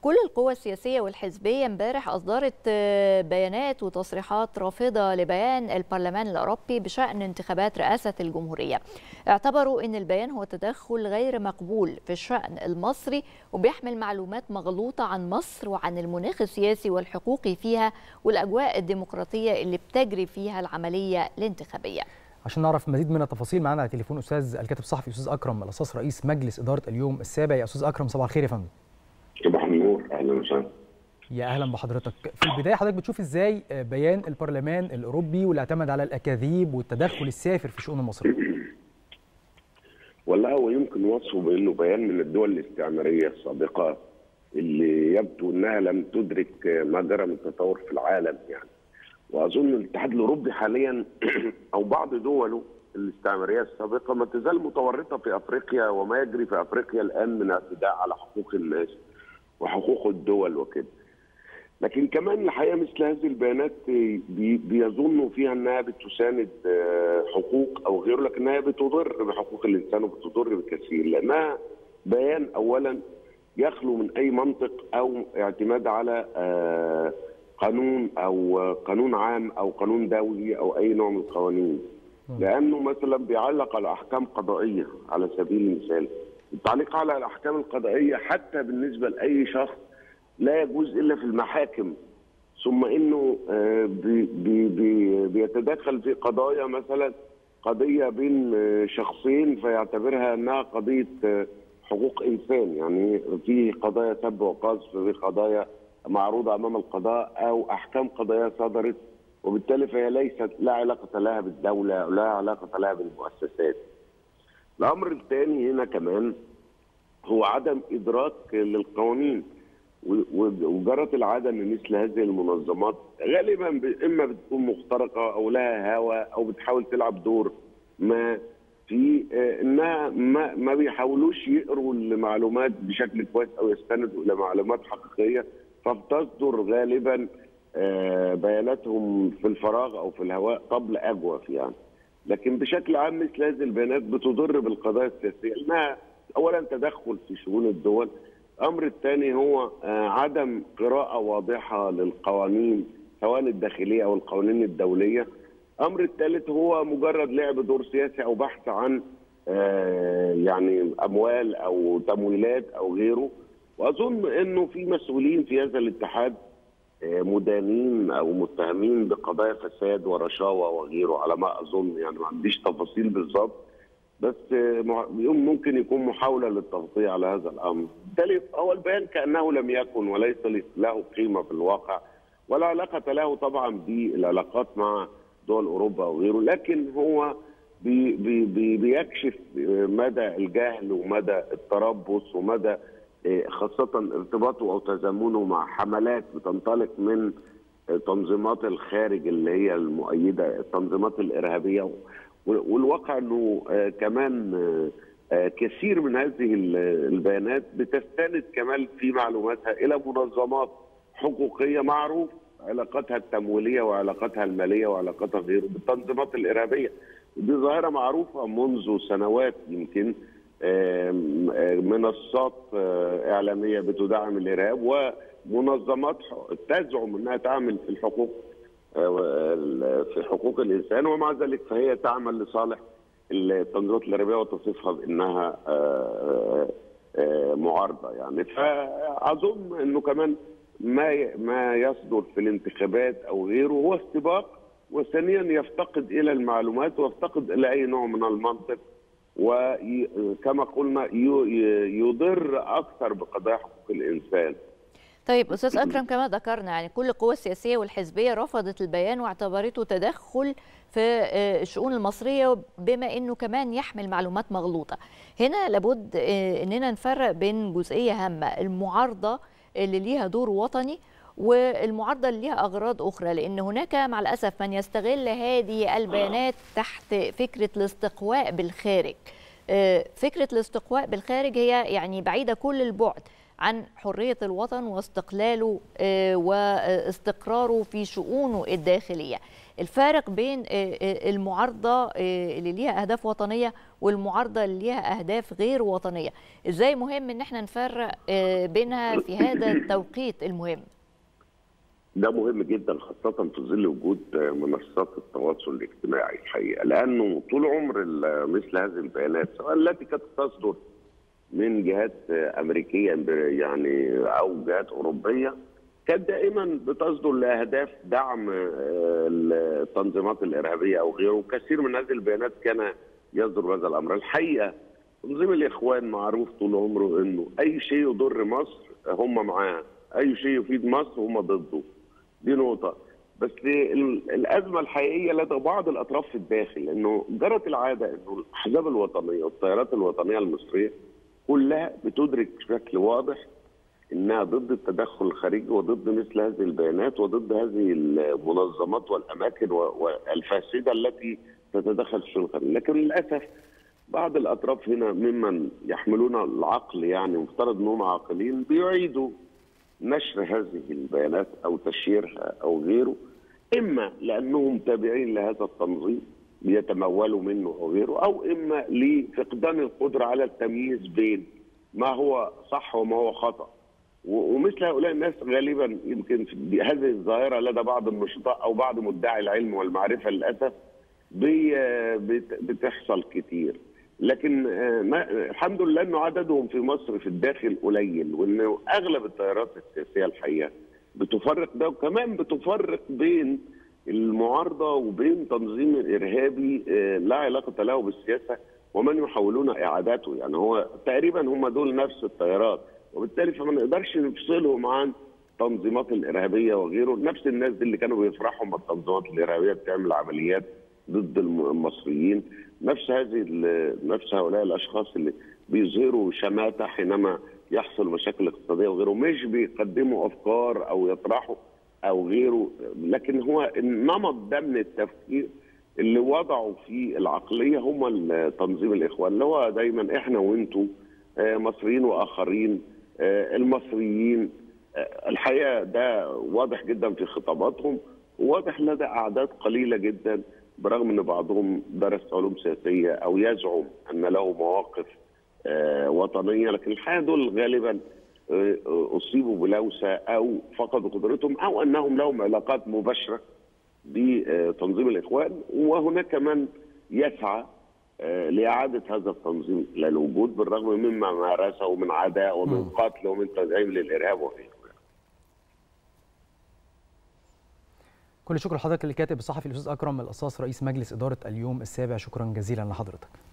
كل القوى السياسية والحزبية امبارح أصدرت بيانات وتصريحات رافضة لبيان البرلمان الأوروبي بشأن انتخابات رئاسة الجمهورية اعتبروا أن البيان هو تدخل غير مقبول في الشأن المصري وبيحمل معلومات مغلوطة عن مصر وعن المناخ السياسي والحقوقي فيها والأجواء الديمقراطية اللي بتجري فيها العملية الانتخابية عشان نعرف مزيد من التفاصيل معانا على التليفون استاذ الكاتب الصحفي استاذ اكرم الاصاص رئيس مجلس اداره اليوم السابع يا استاذ اكرم صباح الخير يا فندم صباح النور اهلا وسهلا يا اهلا بحضرتك في البدايه حضرتك بتشوف ازاي بيان البرلمان الاوروبي واللي اعتمد على الاكاذيب والتدخل السافر في الشؤون المصريه والله هو يمكن وصفه بانه بيان من الدول الاستعماريه السابقه اللي يبدو انها لم تدرك ما جرى من تطور في العالم يعني واظن الاتحاد الاوروبي حاليا او بعض دوله الاستعماريه السابقه ما تزال متورطه في افريقيا وما يجري في افريقيا الان من اعتداء على حقوق الناس وحقوق الدول وكده. لكن كمان الحقيقه مثل هذه البيانات بيظنوا فيها انها بتساند حقوق او غيره لكنها بتضر بحقوق الانسان وبتضر بكثير لانها بيان اولا يخلو من اي منطق او اعتماد على قانون او قانون عام او قانون دولي او اي نوع من القوانين لانه مثلا بيعلق على احكام قضائيه على سبيل المثال التعليق على الاحكام القضائيه حتى بالنسبه لاي شخص لا يجوز الا في المحاكم ثم انه بي بي بي بيتدخل في قضايا مثلا قضيه بين شخصين فيعتبرها انها قضيه حقوق انسان يعني في قضايا سب وقذف في قضايا معروضه امام القضاء او احكام قضائيه صدرت وبالتالي فهي ليست لا علاقه لها بالدوله ولا علاقه لها بالمؤسسات. الامر الثاني هنا كمان هو عدم ادراك للقوانين وجرت العاده ان مثل هذه المنظمات غالبا اما بتكون مخترقه او لها هوى او بتحاول تلعب دور ما في انها ما ما بيحاولوش يقروا المعلومات بشكل كويس او يستندوا الى معلومات حقيقيه فبتصدر غالبا بياناتهم في الفراغ او في الهواء قبل اجوف يعني لكن بشكل عام مثل هذه البيانات بتضر بالقضايا السياسيه انها اولا تدخل في شؤون الدول الامر الثاني هو عدم قراءه واضحه للقوانين سواء الداخليه او القوانين الدوليه الامر الثالث هو مجرد لعب دور سياسي او بحث عن يعني اموال او تمويلات او غيره واظن انه في مسؤولين في هذا الاتحاد مدانين او متهمين بقضايا فساد ورشاوى وغيره على ما اظن يعني ما عنديش تفاصيل بالظبط بس ممكن يكون محاوله للتغطيه على هذا الامر. بالتالي هو البيان كانه لم يكن وليس له قيمه في الواقع ولا علاقه له طبعا بالعلاقات مع دول اوروبا وغيره لكن هو بي بي بيكشف مدى الجهل ومدى التربص ومدى خاصة ارتباطه أو تزامنه مع حملات بتنطلق من تنظيمات الخارج اللي هي المؤيدة التنظيمات الإرهابية والواقع أنه كمان كثير من هذه البيانات بتستند كمان في معلوماتها إلى منظمات حقوقية معروف علاقاتها التمويلية وعلاقاتها المالية وعلاقاتها غيره بالتنظيمات الإرهابية دي ظاهرة معروفة منذ سنوات يمكن منصات اعلاميه بتدعم الارهاب ومنظمات تزعم انها تعمل في الحقوق في حقوق الانسان ومع ذلك فهي تعمل لصالح التنظيمات الارهابيه وتصفها بانها معارضه يعني فاظن انه كمان ما ما يصدر في الانتخابات او غيره هو استباق وثانيا يفتقد الى المعلومات ويفتقد الى اي نوع من المنطق وكما قلنا يضر اكثر بقضايا حقوق الانسان طيب استاذ اكرم كما ذكرنا يعني كل القوى السياسيه والحزبيه رفضت البيان واعتبرته تدخل في الشؤون المصريه بما انه كمان يحمل معلومات مغلوطه هنا لابد اننا نفرق بين جزئيه هامه المعارضه اللي ليها دور وطني والمعارضه اللي ليها اغراض اخرى لان هناك مع الاسف من يستغل هذه البيانات تحت فكره الاستقواء بالخارج فكره الاستقواء بالخارج هي يعني بعيده كل البعد عن حريه الوطن واستقلاله واستقراره في شؤونه الداخليه الفارق بين المعارضه اللي ليها اهداف وطنيه والمعارضه اللي ليها اهداف غير وطنيه ازاي مهم ان احنا نفرق بينها في هذا التوقيت المهم ده مهم جدا خاصة في ظل وجود منصات التواصل الاجتماعي الحقيقة لأنه طول عمر مثل هذه البيانات سواء التي كانت تصدر من جهات أمريكية يعني أو جهات أوروبية كانت دائما بتصدر لأهداف دعم التنظيمات الإرهابية أو غيره وكثير من هذه البيانات كان يصدر بهذا الأمر الحقيقة تنظيم الإخوان معروف طول عمره أنه أي شيء يضر مصر هم معاه أي شيء يفيد مصر هم ضده دي نقطة بس الأزمة الحقيقية لدى بعض الأطراف في الداخل إنه جرت العادة إنه الأحزاب الوطنية والتيارات الوطنية المصرية كلها بتدرك بشكل واضح إنها ضد التدخل الخارجي وضد مثل هذه البيانات وضد هذه المنظمات والأماكن والفاسدة التي تتدخل في الشؤون الخارجية، لكن للأسف بعض الأطراف هنا ممن يحملون العقل يعني مفترض أنهم عاقلين بيعيدوا نشر هذه البيانات او تشهيرها او غيره اما لانهم تابعين لهذا التنظيم بيتمولوا منه او غيره او اما لفقدان القدره على التمييز بين ما هو صح وما هو خطا ومثل هؤلاء الناس غالبا يمكن في هذه الظاهره لدى بعض النشطاء او بعض مدعي العلم والمعرفه للاسف بتحصل كتير لكن الحمد لله انه عددهم في مصر في الداخل قليل وانه اغلب التيارات السياسيه الحقيقه بتفرق ده وكمان بتفرق بين المعارضه وبين تنظيم ارهابي لا علاقه له بالسياسه ومن يحاولون اعادته يعني هو تقريبا هم دول نفس التيارات وبالتالي فما نقدرش نفصلهم عن التنظيمات الارهابيه وغيره نفس الناس دي اللي كانوا بيفرحوا ما التنظيمات الارهابيه بتعمل عمليات ضد المصريين نفس هذه نفس هؤلاء الاشخاص اللي بيظهروا شماته حينما يحصل مشاكل اقتصاديه وغيره مش بيقدموا افكار او يطرحوا او غيره لكن هو النمط ده من التفكير اللي وضعوا في العقليه هم تنظيم الاخوان اللي هو دايما احنا وانتم مصريين واخرين المصريين الحقيقه ده واضح جدا في خطاباتهم وواضح لدى اعداد قليله جدا برغم ان بعضهم درس علوم سياسيه او يزعم ان له مواقف وطنيه لكن الحقيقه دول غالبا اصيبوا بلوسه او فقدوا قدرتهم او انهم لهم علاقات مباشره بتنظيم الاخوان وهناك من يسعى لاعاده هذا التنظيم الى الوجود بالرغم مما مارسه من عداء ومن قتل ومن تدعيم للارهاب وغيره كل شكر لحضرتك الكاتب الصحفي الاستاذ اكرم القصاص رئيس مجلس اداره اليوم السابع شكرا جزيلا لحضرتك